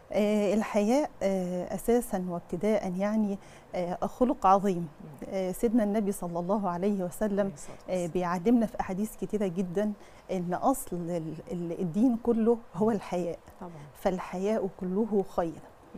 آه، الحياء آه، اساسا وابتداء يعني آه، خلق عظيم آه، سيدنا النبي صلى الله عليه وسلم عليه الصلاة آه، والسلام. بيعلمنا في احاديث كتيره جدا ان اصل ال- ال- الدين كله هو الحياء طبعا فالحياء كله خير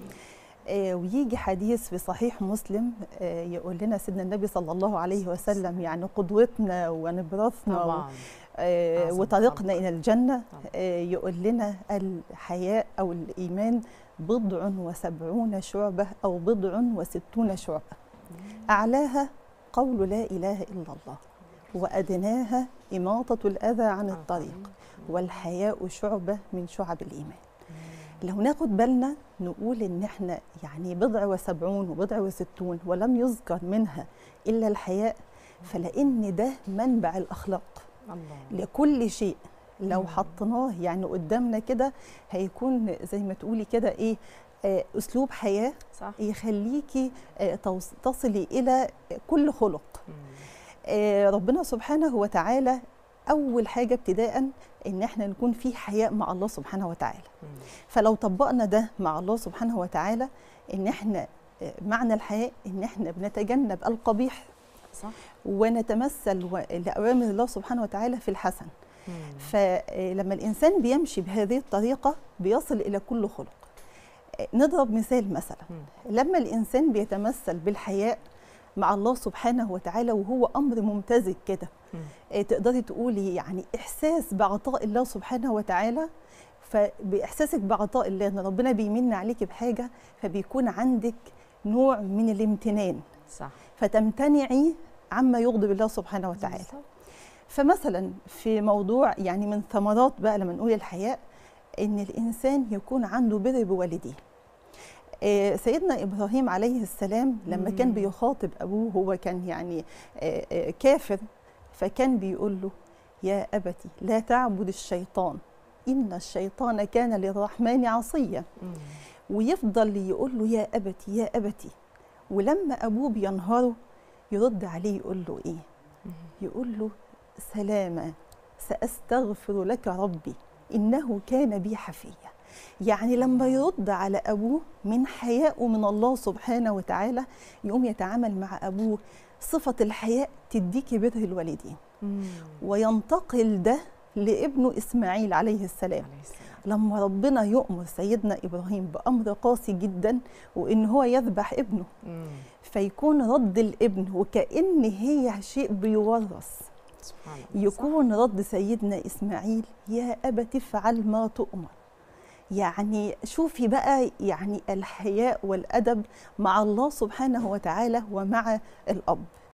آه، ويجي حديث في صحيح مسلم آه، يقول لنا سيدنا النبي صلى الله عليه وسلم يعني قدوتنا ونبرثنا و- طبعا آه، أعظم وطريقنا خلق. الى الجنه طبعا. آه، يقول لنا الحياء او الايمان بضع وسبعون شعبه او بضع وستون شعبه اعلاها قول لا اله الا الله وادناها اماطه الاذى عن الطريق والحياء شعبه من شعب الايمان لو ناخد بالنا نقول ان احنا يعني بضع وسبعون وبضع وستون ولم يذكر منها الا الحياء فلان ده منبع الاخلاق الله لكل شيء لو مم. حطيناه يعني قدامنا كده هيكون زي ما تقولي كده ايه آه، اسلوب حياه صح يخليكي آه، توص- تصلي الى كل خلق مم. آه، ربنا سبحانه وتعالى اول حاجه ابتداء ان احنا نكون في حياء مع الله سبحانه وتعالى مم. فلو طبقنا ده مع الله سبحانه وتعالى ان احنا آه، معنى الحياء ان احنا بنتجنب القبيح صح ونتمثل و- لاوامر الله سبحانه وتعالى في الحسن مم. فلما الانسان بيمشي بهذه الطريقه بيصل الى كل خلق آه، نضرب مثال مثلا مم. لما الانسان بيتمثل بالحياء مع الله سبحانه وتعالى وهو امر ممتزج كده مم. آه، تقدري تقولي يعني احساس بعطاء الله سبحانه وتعالى فباحساسك بعطاء الله ان ربنا بيمن عليك بحاجه فبيكون عندك نوع من الامتنان صح فتمتنعي عما يغضب الله سبحانه وتعالى بالظبط. فمثلا في موضوع يعني من ثمرات بقى لما نقول الحياء ان الانسان يكون عنده بر بوالديه آه، سيدنا ابراهيم عليه السلام لما كان مم. بيخاطب ابوه هو كان يعني آه، آه، كافر فكان بيقول له يا ابتي لا تعبد الشيطان ان الشيطان كان للرحمن عصيا مم. ويفضل يقول له يا ابتي يا ابتي ولما ابوه بينهره يرد عليه يقول له ايه مم. يقول له سلاما سأستغفر لك ربي إنه كان بي حفيا يعني لما يرد على أبوه من حياء من الله سبحانه وتعالى يقوم يتعامل مع أبوه صفة الحياء تديكي بر الوالدين مم. وينتقل ده لابنه إسماعيل عليه السلام عليه السلام. لما ربنا يؤمر سيدنا إبراهيم بأمر قاسي جدا وإن هو يذبح ابنه مم. فيكون رد الابن وكأن هي شيء بيورث سبحان الله صح. يكون رد سيدنا اسماعيل يا ابت افعل ما تؤمر يعني شوفي بقى يعني الحياء والادب مع الله سبحانه وتعالى ومع الاب